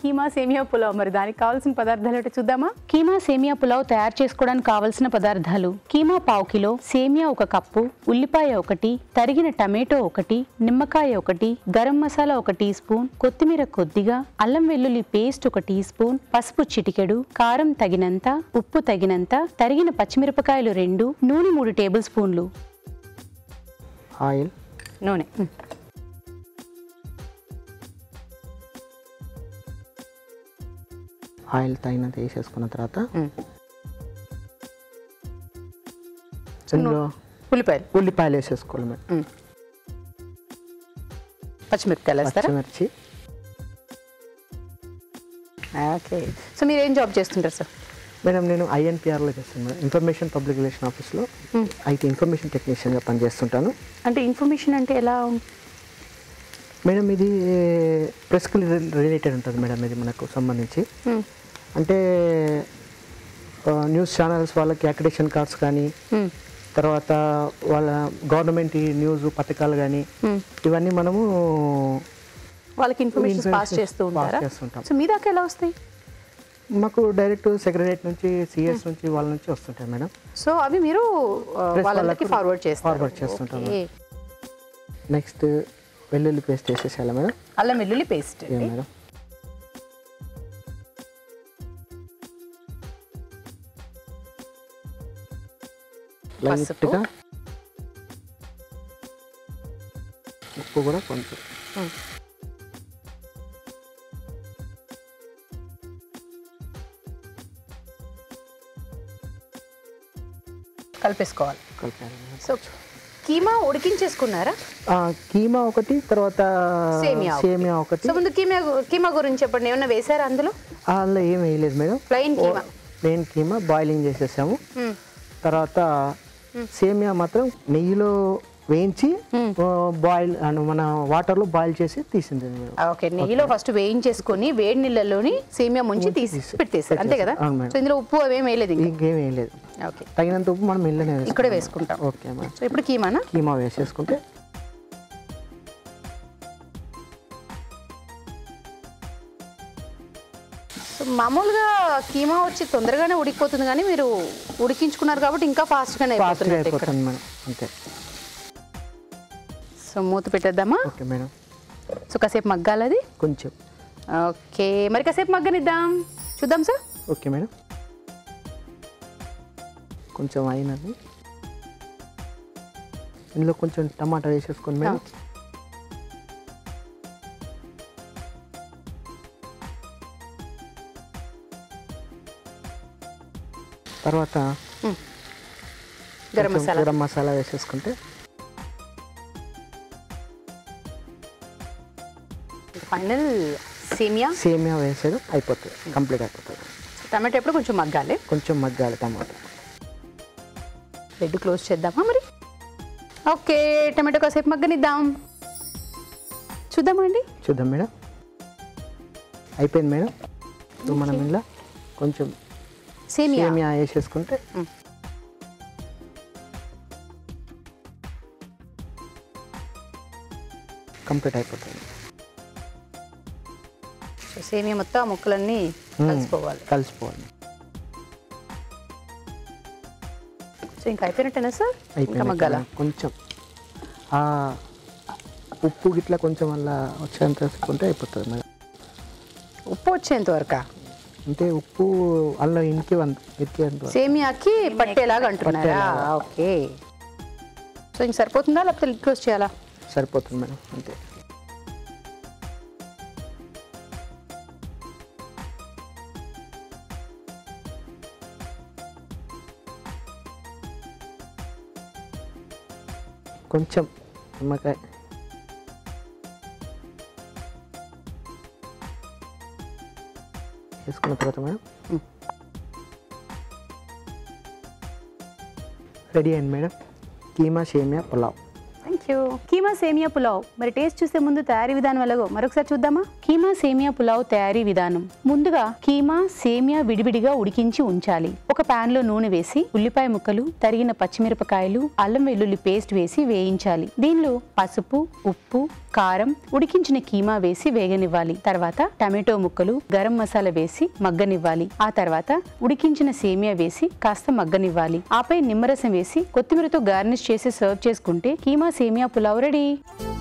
కీమా సేమియా పులావ్ మరి దానికి కావాల్సిన పదార్థాలు ఏంటో చూద్దామా కీమా సేమియా పులావ్ తయారు చేసుకోవడానికి కావాల్సిన పదార్థాలు కీమా పావు కిలో సేమియా ఒక కప్పు ఉల్లిపాయ ఒకటి తరిగిన టమాటో ఒకటి నిమ్మకాయ ఒకటి గరం మసాలా ఒక టీ స్పూన్ కొత్తిమీర కొద్దిగా అల్లం వెల్లుల్లి పేస్ట్ ఒక టీ స్పూన్ పసుపు చిటికెడు కారం తగినంత ఉప్పు తగినంత తరిగిన పచ్చిమిరపకాయలు రెండు నూనె మూడు టేబుల్ స్పూన్లు ఆయిల్ నూనె ఆయిల్ తగినంత వేసేసుకున్న తర్వాత మ్. ఇందులో ఉల్లిపాయలు ఉల్లిపాయలు వేసేసుకోవాలి మేడం పచ్చిమిరపకాయలు వేస్తారా పచ్చిమిర్చి ఓకే సో మీరు ఏం జాబ్ చేస్తుంటారు సార్ మేడం నేను ఐఎన్పిఆర్లో చేస్తాను మేడం ఇన్ఫర్మేషన్ పబ్లిక్ రిలేషన్ ఆఫీస్లో అయితే ఇన్ఫర్మేషన్ టెక్నీషియన్గా పనిచేస్తుంటాను అంటే ఇన్ఫర్మేషన్ అంటే ఎలా ఉం- మేడం ఇది ప్రెస్కి రిలేటెడ్ ఉంటుంది మేడం ఇది మనకు సంబంధించి మ్, అంటే న్యూస్ ఛానల్స్ వాళ్ళకి అక్రిడేషన్ కార్డ్స్ కానీ మ్, తర్వాత వాళ్ళ గవర్నమెంట్ న్యూస్ పథకాలు కానీ మ్. ఇవన్నీ మనము వాళ్ళకి ఇన్ఫర్మేషన్ పాస్ Information చేస్తూ pass ఉంటారా చేస్తుంటాం. సో మీ దాకా ఎలా వస్తాయి మాకు డైరెక్ట్ సెక్రటరేట్ నుంచి సిఎస్ నుంచి వాళ్ళ నుంచి వస్తుంటాయి మేడం సో అవి మీరు ఆ, Press వాళ్ళకి వాళ్ళకు ఫార్వర్డ్ చేస్తారు forward చేస్తుంటాం ఓకే. నెక్స్ట్ వెల్లుల్లి పేస్ట్ వేసేసేయాలి మేడం అల్లం వెల్లుల్లి పేస్ట్ ఏ మేడం లైట్గా ఉప్పు కూడా కొంచెం కలిపేసుకోవాలి కలిపాలి మేడం. సో కీమా ఉడికించేసుకున్నారా ఆ, కీమా ఒకటి తర్వాత సేమియా ఒకటి. సేమియా ఒకటి సో ముందు కీమా గు- కీమా గురించి చెప్పండి ఏమన్నా వేసారా అందులో అందులో ఏం వేయలేదు madam plain keema plain keema boiling చేసేసాము మ్, తర్వాత సేమియా మాత్రం నెయ్యిలో వేయించి బాయిల్ అండ్ మన వాటర్లో బాయిల్ చేసి తీసింది మేడం ఓకే నెయ్యిలో ఫస్ట్ వేయించేసుకొని వేడి నీళ్ళలోని సేమియా ముంచి తీసి పెట్టేసారు అంతే కదా అవును మేడం. సో ఇందులో ఉప్పు అవేం వేయలేదు ఇంకా ఇంకేం వేయలేదు ఓకే తగినంత ఉప్పు మనం ఇళ్ళనే ఇక్కడే వేసుకుంటాం వేసుకుంటాం ఓకే మేడం సో ఇప్పుడు కీమానా కీమా వేసేసుకుంటే సో మామూలుగా కీమా వచ్చి తొందరగానే ఉడికిపోతుంది కానీ మీరు ఉడికించుకున్నారు కాబట్టి ఇంకా ఫాస్ట్గానే ఫాస్ట్గా అయిపోతుంది ఇక్కడ అయిపోతుంది మేడం అంతే సో మూత పెట్టేద్దామా ఓకే మేడం సో కాసేపు మగ్గాలి అది కొంచెం ఓకే మరి కాసేపు మగ్గనిద్దాం చూద్దాం సార్ ఓకే మేడం కొంచెం అయినది ఇందులో కొంచెం టమాటా వేసేసుకోండి మేడం ఓకే. తర్వాత గరం కొంచెం మసాలా గరం మసాలా వేసేసుకుంటే ఫైనల్ సేమియా సేమియా వేసేది అయిపోతుంది కంప్లీట్ అయిపోతుంది టమాటో ఎప్పుడు కొంచెం మగ్గాలి కొంచెం మగ్గాలి టమాటా లెడ్ క్లోజ్ చేద్దామా మరి ఓకే టమాటో కాసేపు మగ్గనిద్దాం చూద్దామా అండి చూద్దాం మేడం అయిపోయింది మేడం ఇప్పుడు మనం ఇలా కొంచెం సేమియా సేమియా వేసేసుకుంటే మ్. కంప్లీట్ అయిపోతుంది సో సేమియా మొత్తం ఆ ముక్కలన్నీ కలిసిపోవాలి కలిసిపోవాలి సో ఇంకా అయిపోయినట్టేనా సార్ ఇంకా అయిపోయింది మగ్గాల మేడం. కొంచెం ఆ ఉప్పు గిట్లా కొంచెం అలా వచ్చేంత వేసుకుంటే అయిపోతుంది మేడం ఉప్పు వచ్చేంత వరకా అంటే ఉప్పు అల్ల ఇంకి వంద ఇరికేంత సేమియాకి పట్టేలాగా అంటున్నారా ఓకే సో ఇంక సరిపోతుందా లేకపోతే లిడ్ క్లోజ్ చేయాలా సరిపోతుంది మేడం అంతే కొంచెం నిమ్మకాయ వేసుకున్న తర్వాత మేడం మ్. రెడీ అయింది మేడం కీమా సేమియా పులావ్ థ్యాంక్ యూ కీమా సేమియా పులావ్ మరి టేస్ట్ చూసే ముందు తయారీ విధానం ఎలాగో మరొకసారి చూద్దామా కీమా కీమా సేమియా పులావ్ తయారీ విధానం ముందుగా కీమా సేమియా విడివిడిగా ఉడికించి ఉంచాలి ఒక పాన్ లో నూనె వేసి ఉల్లిపాయ ముక్కలు తరిగిన పచ్చిమిరపకాయలు అల్లం వెల్లుల్లి పేస్ట్ వేసి వేయించాలి దీనిలో పసుపు ఉప్పు కారం ఉడికించిన కీమా వేసి వేగనివ్వాలి తర్వాత టమాటో ముక్కలు గరం మసాలా వేసి మగ్గనివ్వాలి ఆ తర్వాత ఉడికించిన సేమియా వేసి కాస్త మగ్గనివ్వాలి ఆపై నిమ్మరసం వేసి కొత్తిమీరతో గార్నిష్ చేసి సర్వ్ చేసుకుంటే కీమా సేమియా పులావ్ రెడీ